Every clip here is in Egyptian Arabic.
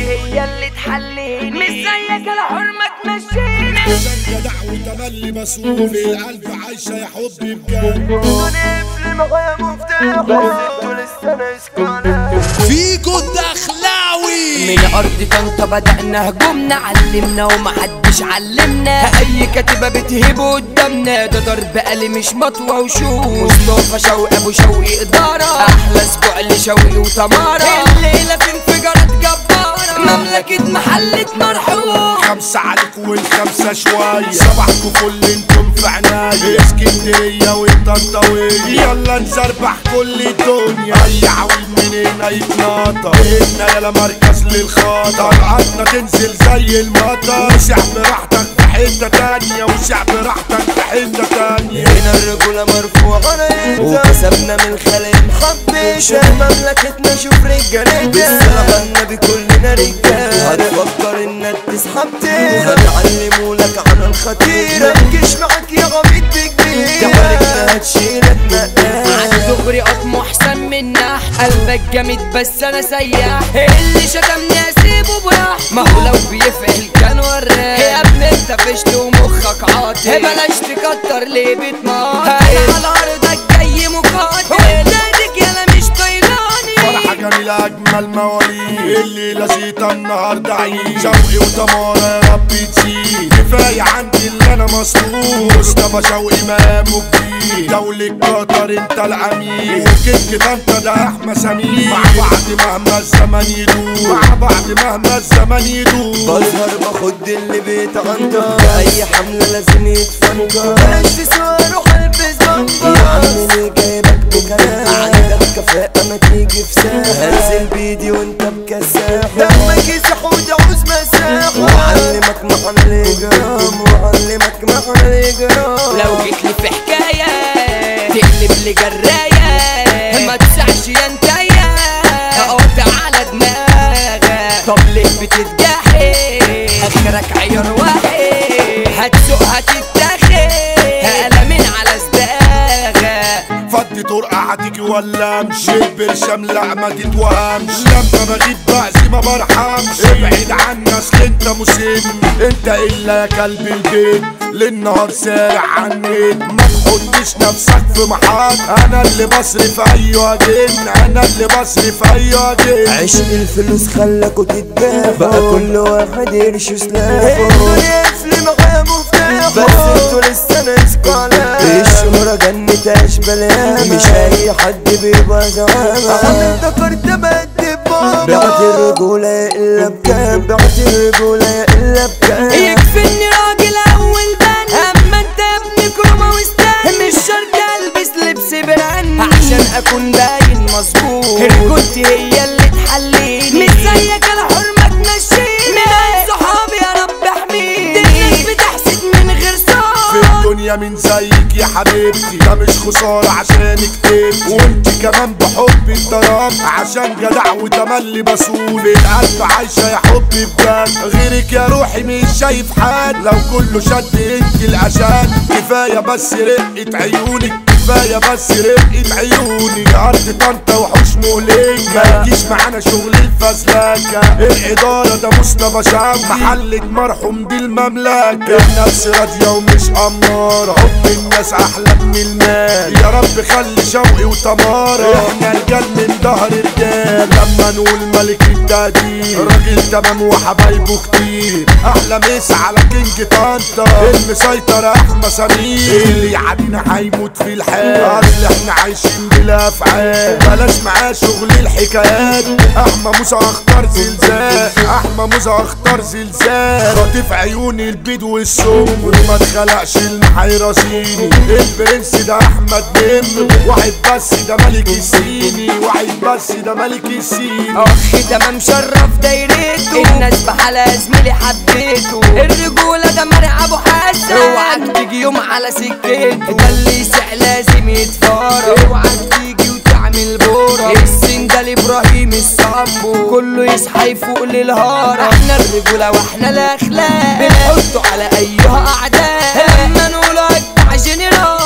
هي اللي تحليني مش زيك الحرمة تمشيني عشان جدع وتملي مسؤول في القلب عايشة يا حبي بجد نقفل معايا مفتاح بس انتوا لسه ناس فيكو الدخلاوي من ارض طنطا بدأنا هجومنا علمنا ومحدش علمنا اي كاتبة بتهب قدامنا ده ضرب قلي مش مطوة وشوش مصطفى شوقي ابو شوقي ادارة احلى اسبوع لشوقي وتمارة الليلة في انفجارات جبارة مملكة محلة مرحوم خمسة عليكم والخمسة شوية صباحكم فل انتم في عناية اسكندرية والطنطاوية يلا نسربح كل الدنيا اي عويل منين يتناطر بيتنا يلا مركز للخاطر طلعتنا تنزل زي المطر وشعب راحتك في حتة تانية وشعب راحتك في حتة تانية هنا الرجولة مرفوعة وكسبنا من خلق محبش مملكتنا شوف رجالتنا بالصلاة النبي كلنا رجال هتفكر انك تسحب تيرة هنعلموا لك عن الخطيرة متجيش معاك يا غبيت كبير تحركنا هتشيلك مقاس عن دغري اطمو احسن منا قلبك جامد بس انا سياح اللي شتمني اسيبه براح ما هو لو بيفعل كان وراك يا ابني انت فشل ومخك عاطل بلاش تكتر ليه بتماطل انا على ارضك جاي مقاتل وانت يالا مش طيلاني فرحة جميلة أجمل مواليد الليلة زيطة النهاردة عيد شوقي وتمارة يا رب تزيد كفاية عندي اللي أنا مسؤول مصطفى شوقي مقامه جديد دولة قطر أنت العميد وكيك أنت ده أحمد سمير مع بعض مهما الزمن يدور مع بعض مهما الزمن يدور بظهر باخد اللي بيتعنطر اي حملة لازم يتفنجر بلاش تسوى روح البس بنجر يا عم ليه جايبك بكلام عندك كفاءة ما تيجي في ساحة هنزل بيدي وانت بكساح دمك يسح وتعوز مساح وعلمك معنى الاجرام وعلمك معنى الاجرام لو جيت لي في حكاية تقلب لي جراية ما تسعش يا انتيا اقطع على دماغك طب ليه بتتجاحي اخرك عيار واحد هتسوق هتتاخد قلمين على صداغك فضي طرقة هتيجي ولا امشي برشام لا ما تتوهمش لما بغيب بعزي ما برحمش ابعد عنا اصل انت مسن انت الا يا كلب البيت للنهار سارع عني ما تحطش نفسك في محط انا اللي بصرف ايوه جن انا اللي بصرف ايوه جن عشق الفلوس خلاكوا تتباهوا بقى كل واحد يرش سلاحه الدنيا قفل معايا مفتاح بس انتوا لسه ناسكوا على الشهرة جنة اشبال مش اي حد بيبقى زعامة انا افتكرت بدي بابا بعت الرجولة الا بكام بعت الرجولة الا بكام يكفيني راجل اول بن اما انت يا ابني كرومة وستان مش شرط البس لبس براند عشان اكون باين مظبوط رجولتي هي اللي تحليني مش زيك الحرمة تمشيني من صحابي يا رب احميني الناس بتحسد من غير في صوت الدنيا من زيك يا حبيبتي ده مش خسارة عشان كتبت وانت كمان بحب الضرب عشان جدع وتملي بسول في القلب عايشة يا حبي بجد غيرك يا روحي مش شايف حد لو كله شد انت العشان كفاية بس رقة عيونك كفاية بس رقة عيوني أرض طنطا وحوش مهلكة ما يجيش معانا شغل الفزلكة الإدارة ده مصطفى شام محلة مرحوم دي المملكة النفس راضية ومش أمارة حب الناس أحلى من المال يا رب خلي شوقي وتمارة احنا رجال من ظهر رجال لما نقول ملك التقدير راجل تمام وحبايبه كتير أحلى مسا على كينج طنطا المسيطر أحمد سمير اللي يعدينا هيموت في الحال أصل احنا عايشين بلا أفعال بلاش معاه شغل الحكايات أحمى موسى أختار زلزال أحمى موسى أختار زلزال خاطف عيوني البيض والسم وما اتخلقش المحيرسيني البرنس ده أحمد نمر واحد بس ده ملك السيني واحد بس ده ملك السيني اخ ده مشرف دايرته الناس بحالها زميلي حبيته الرجولة ده مرعى ابو حسن اوعك تيجي يوم على سكته ده اللي يسع لازم يتفارق اوعك تيجي وتعمل بورة السن ده لابراهيم الصامبو كله يصحى يفوق للهارة احنا الرجولة واحنا الاخلاق بنحطه على ايها اعداء لما نقول اقطع جنرال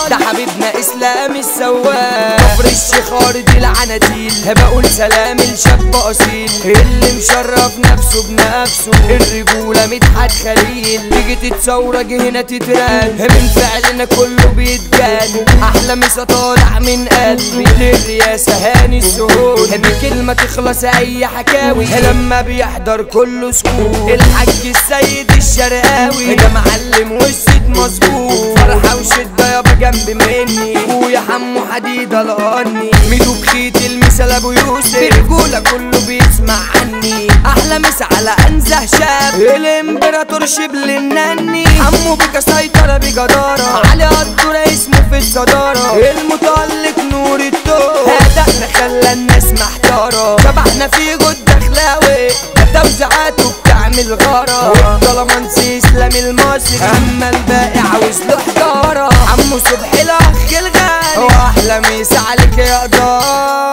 الابطال ده حبيبنا اسلام السواق كفر الشيخ ارض العناديل بقول سلام الشاب اصيل اللي مشرف نفسه بنفسه الرجوله مدحت خليل تيجي تتصورج هنا تتران من فعلنا كله بيتجان احلى مسا طالع من قلبي للرياسه هاني السهول بكلمه تخلص اي حكاوي لما بيحضر كله سكوت الحاج السيد الشرقاوي ده معلم والسيد مظبوط فرحه وشده يابا جنب مني ويا حمو حديده لقاني ميدو بخيت المثال ابو يوسف برجوله كله بيسمع عني احلى مسا على انزه شاب الامبراطور شبل النني حمو بيكا سيطره بجداره علي قدره اسمه في الصداره المتالق نور الدور هدأنا خلى الناس محتاره شبحنا في جد اخلاوي توزيعاته بتعمل غارة طالما نسي اسلام المصري اما الباقي عاوز له حجارة عمو صبحي الاخ الغالي واحلى ميس عليك يا قدار